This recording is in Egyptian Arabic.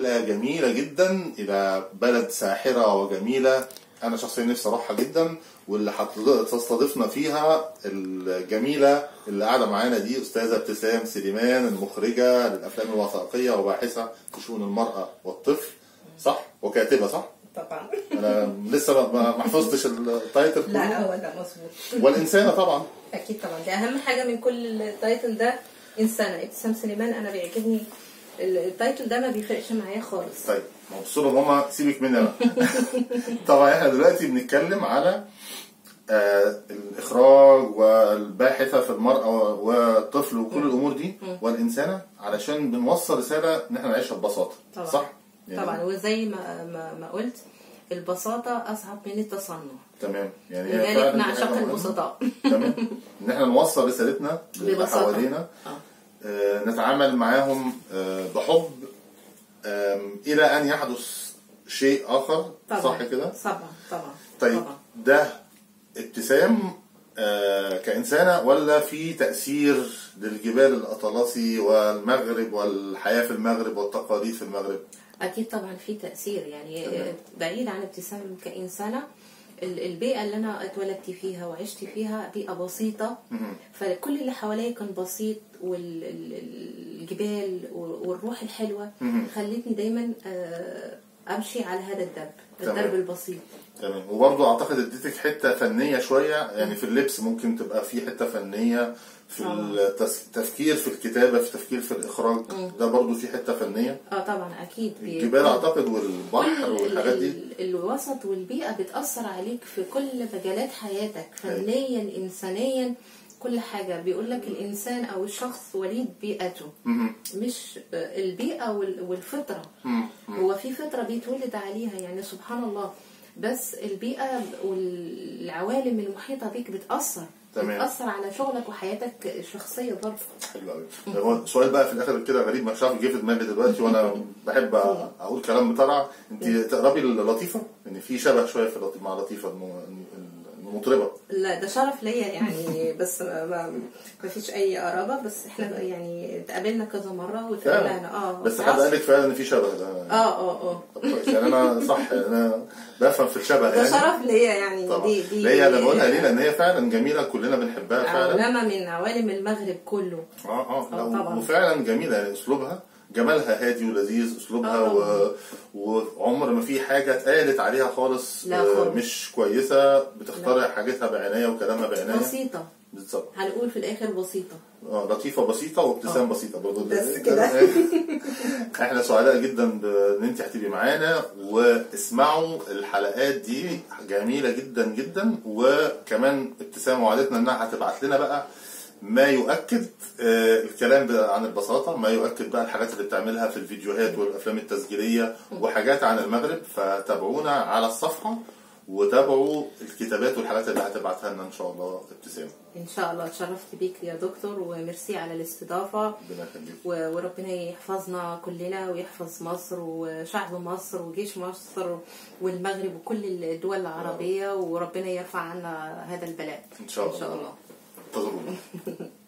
رحلة جميلة جدا إلى بلد ساحرة وجميلة أنا شخصيا نفسي أروحها جدا واللي هتستضيفنا فيها الجميلة اللي قاعدة معانا دي أستاذة ابتسام سليمان المخرجة للأفلام الوثائقية وباحثة في شؤون المرأة والطفل صح؟ وكاتبة صح؟ طبعا أنا لسه ما- ما ما حفظتش التايتل كله لا هو ده مظبوط والإنسانة طبعا اكيد طبعا دي اهم حاجه من كل التايتل ده انسانه ابتسام سليمان انا بيعجبني التايتل ده ما بيفرقش معايا خالص طيب ما هو بصوا ماما سيبك مني بقى طبعا احنا دلوقتي بنتكلم على آه الاخراج والباحثه في المراه والطفل وكل الامور دي والانسانه علشان بنوصل رساله ان احنا نعيشها ببساطه طبعا. صح؟ يعني طبعا وزي ما ما, ما قلت البساطه اصعب من التصنع تمام يعني هي لذلك فعلاً دي نعشق حاجة مهمة. البسطاء تمام ان احنا نوصل رسالتنا للي ببساطة. حوالينا آه. آه، نتعامل معاهم آه، بحب آم، الى ان يحدث شيء اخر طبعا صح كده؟ طبعا طبعا طيب طبعا ده ابتسام آه، كإنسانة ولا في تأثير للجبال الأطلسي والمغرب والحياة في المغرب والتقاليد في المغرب اكيد طبعا في تاثير يعني تمام. بعيد عن ابتسام كانسانه ال- البيئه اللي انا اتولدت فيها وعشت فيها بيئه بسيطه مهم. فكل اللي حواليا كان بسيط والجبال والروح الحلوه مهم. خلتني دايما آه، امشي على هذا الدرب تمام. الدرب البسيط تمام وبرضه أعتقد اديتك حتة فنية شوية يعني في اللبس ممكن تبقى في حتة فنية في طبعا. التفكير في الكتابة في التفكير في الإخراج ده برضه في حتة فنية اه طبعا اكيد بي- الجبال أعتقد كل والبحر ال- والحاجات دي ال- الوسط والبيئة بتأثر عليك في كل مجالات حياتك فنيا إنسانيا كل حاجة بيقول لك الإنسان أو الشخص وليد بيئته مهم. مش البيئة وال- والفطرة مم. هو في فطرة بيتولد عليها يعني سبحان الله بس البيئة والعوالم المحيطة بيك بتأثر تمام. بتأثر على شغلك وحياتك الشخصية برضه حلو قوي هو سؤال بقى في الاخر كده غريب مش عارف جه في دماغي دلوقتي وانا بحب اقول كلام بطلع انت تقربي للطيفه ان في شبه شويه في لطيفة مع لطيفه الم- المطربه لا ده شرف ليا يعني بس ما, ما, ما فيش اي قرابه بس احنا يعني اتقابلنا كذا مره واتقابلنا اه بس حد قال لك فعلا ان في شبه ده اه اه اه طب كويس. يعني انا صح انا بفهم في الشبه ده يعني شرف ليا يعني طبعا دي دي ليه انا بقولها ليه لان هي فعلا جميله كلنا بنحبها فعلا علامه من عوالم المغرب كله اه اه لا، آه، طبعا. وفعلا جميله يعني اسلوبها جمالها هادي ولذيذ اسلوبها آه. و... وعمر ما في حاجه اتقالت عليها خالص لا آه، خالص. مش كويسه بتخترع حاجتها بعنايه وكلامها بعنايه بسيطه بالظبط هنقول في الاخر بسيطه آه، لطيفه بسيطه وابتسام آه. بسيطه برضه بس كده. احنا سعداء جدا بان انت هتبقي معانا واسمعوا الحلقات دي جميله جدا جدا وكمان ابتسام وعدتنا انها هتبعت لنا بقى ما يؤكد آه، الكلام بقى عن البساطه ما يؤكد بقى الحاجات اللي بتعملها في الفيديوهات والافلام التسجيليه وحاجات عن المغرب فتابعونا على الصفحه وتابعوا الكتابات والحاجات اللي هتبعتها لنا ان شاء الله ابتسام ان شاء الله اتشرفت بيك يا دكتور وميرسي على الاستضافه ربنا يخليك و- وربنا يحفظنا كلنا ويحفظ مصر وشعب مصر وجيش مصر والمغرب وكل الدول العربية وربنا يرفع عنا هذا البلاء إن شاء إن شاء الله. الله انتظرونا